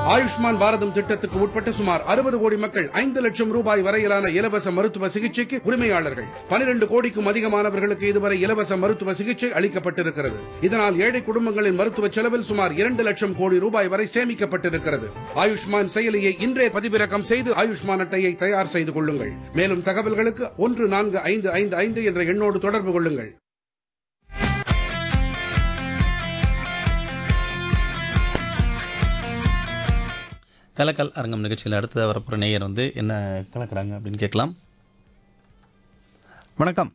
ஆயுஷ்மான் பாரதம் திட்டத்துக்கு உட்பட்ட சுமார் அறுபது கோடி மக்கள் ஐந்து லட்சம் ரூபாய் வரையிலான இலவச மருத்துவ சிகிச்சைக்கு உரிமையாளர்கள் பனிரெண்டு கோடிக்கும் அதிகமானவர்களுக்கு இதுவரை இலவச மருத்துவ சிகிச்சை அளிக்கப்பட்டிருக்கிறது இதனால் ஏழை குடும்பங்களின் மருத்துவ செலவில் சுமார் இரண்டு லட்சம் கோடி ரூபாய் வரை சேமிக்கப்பட்டிருக்கிறது ஆயுஷ்மான் செயலியை இன்றே பதிவிறக்கம் செய்து ஆயுஷ்மான் அட்டையை தயார் செய்து கொள்ளுங்கள் மேலும் தகவல்களுக்கு ஒன்று நான்கு ஐந்து ஐந்து ஐந்து என்ற எண்ணோடு தொடர்பு கொள்ளுங்கள் கலக்கல் அரங்கம் நிகழ்ச்சியில் அடுத்ததாக வரப்போகிற நேயர் வந்து என்ன கலக்குறாங்க அப்படின்னு கேட்கலாம் வணக்கம்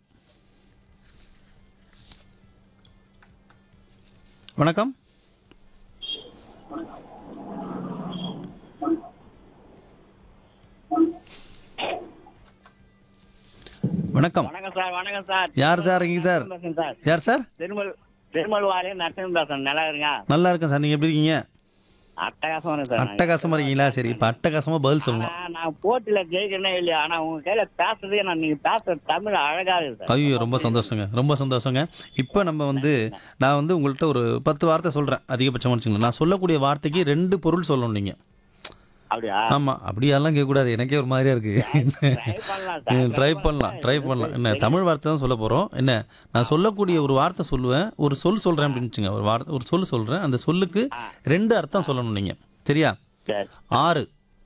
வணக்கம் வணக்கம் வணக்கம் சார் வணக்கம் சார் யார் சார் இங்கே சார் பேசுறேன் சார் யார் சார் திருமல் திருமல் வாரியம் நரசிம்மன் பேசுறேன் நல்லா இருங்க நல்லா இருக்கேன் சார் நீங்கள் எப்படி இருக்கீங்க அட்டகாசமா இருக்கு சார் அட்டகாசமாக இருக்கீங்களா சரி இப்போ அட்டகாசமாக பதில் சொல்லணும் ஆனா, நான் போட்டியில ஜெயிக்கணும் இல்லையா ஆனா உங்க கையில பேசுறதே நான் நீங்க பேசுற தமிழ் அழகா இருக்கு சார் ஐயோ ரொம்ப சந்தோஷங்க ரொம்ப சந்தோஷங்க இப்போ நம்ம வந்து நான் வந்து உங்கள்கிட்ட ஒரு பத்து வார்த்தை சொல்கிறேன் அதிகபட்சமாக வச்சுங்களேன் நான் சொல்லக்கூடிய வார்த்தைக்கு ரெண்டு பொருள் சொல்லணும் நீங்கள் அப்படியா ஆமாம் அப்படியெல்லாம் கேட்கக்கூடாது எனக்கே ஒரு மாதிரியா இருக்குது ட்ரை பண்ணலாம் சார் ட்ரை பண்ணலாம் ட்ரை பண்ணலாம் என்ன தமிழ் வார்த்தை தான் சொல்ல போகிறோம் என்ன நான் சொல்லக்கூடிய ஒரு வார்த்தை சொல்லுவேன் ஒரு சொல் சொல்கிறேன் அப்படின்னு வச்சுங்க ஒரு வார்த்தை ஒரு சொல் சொல்கிறேன் அந்த சொல்லுக்கு ரெண்டு அர்த்தம் சொல்லணும் நீங்கள் சரியா சரி ஆறு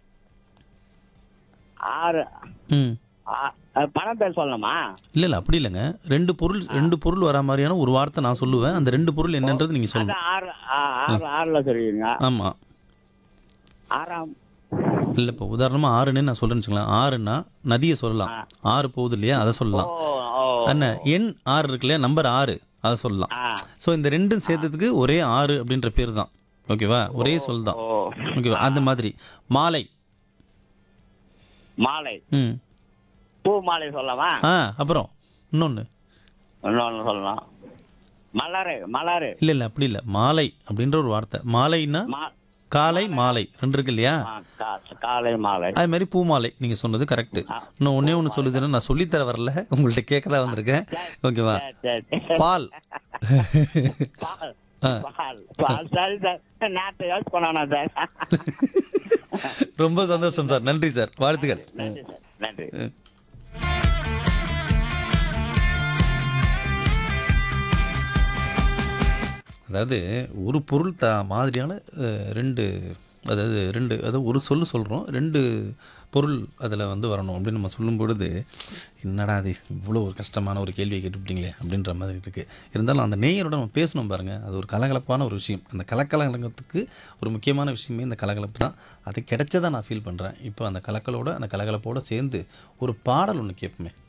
ஆறு ம் ஆ- அஹ், பணம் பேர் சொல்லணுமா இல்லை இல்லை அப்படி இல்லைங்க ரெண்டு பொருள் ரெண்டு பொருள் வரா மாதிரியான ஒரு வார்த்தை நான் சொல்லுவேன் அந்த ரெண்டு பொருள் என்னன்றது நீங்கள் சொல்லணும் அதான் ஆறு ஆ- ஆறு ஆறுல சொல்லுவீங்க ஆமாம் ஆறாம் இல்லை இப்போ உதாரணமாக ஆறுன்னு நான் சொல்கிறேன்னு வச்சுக்கலாம் ஆறுன்னா நதியை சொல்லலாம் ஆறு போகுது இல்லையா அதை ஓ சொல்லலாம் ஓ என்ன எண் ஆறு இருக்கு இல்லையா நம்பர் ஆறு அதை சொல்லலாம் ஆ ஸோ இந்த ரெண்டும் சேர்த்ததுக்கு ஒரே ஆறு அப்படின்ற பேர் தான் ஓகேவா ஒரே சொல் தான் ஓ ஓகேவா அந்த மாதிரி மாலை மாலை ம் பூ மாலை சொல்லவா ஆ அப்புறம் இன்னொன்று இன்னொன்னு சொல்லலாம் மலரு மலரு இல்லை இல்லை அப்படி இல்லை மாலை அப்படின்ற ஒரு வார்த்தை மாலைன்னா மா காலை மாலை ரெண்டு இருக்கு இல்லையா ஆ, கா- காலை மாலை அது மாதிரி பூ மாலை நீங்கள் சொன்னது கரெக்டு இன்னும் ஒன்றே ஒன்று சொல்லுதுன்னா நான் சொல்லித்தர வரல உங்கள்கிட்ட கேட்க தான் வந்திருக்கேன் ஓகேவா சரி, சரி. பால் பால் பால் பால் சரி சார் நேற்று யூஸ் பண்ணணும் சார் ரொம்ப சந்தோஷம் சார் நன்றி சார் வாழ்த்துக்கள் நன்றி சார் நன்றி அதாவது ஒரு பொருள் த மாதிரியான அஹ், ரெண்டு அதாவது ரெண்டு அதாவது ஒரு சொல் சொல்கிறோம் ரெண்டு பொருள் அதில் வந்து வரணும் அப்படின்னு நம்ம சொல்லும் பொழுது என்னடா அது இவ்வளோ ஒரு கஷ்டமான ஒரு கேள்வியை கேட்டுவிட்டீங்களே அப்படின்ற மாதிரி இருக்குது இருந்தாலும் அந்த நேயரோட நம்ம பேசணும் பாருங்கள் அது ஒரு கலகலப்பான ஒரு விஷயம் அந்த கலக்கலங்கத்துக்கு ஒரு முக்கியமான விஷயமே இந்த கலகலப்பு தான் அது கிடைச்சதா நான் ஃபீல் பண்ணுறேன் இப்போ அந்த கலக்கலோட அந்த கலகலப்போட சேர்ந்து ஒரு பாடல் ஒன்று கேட்போமே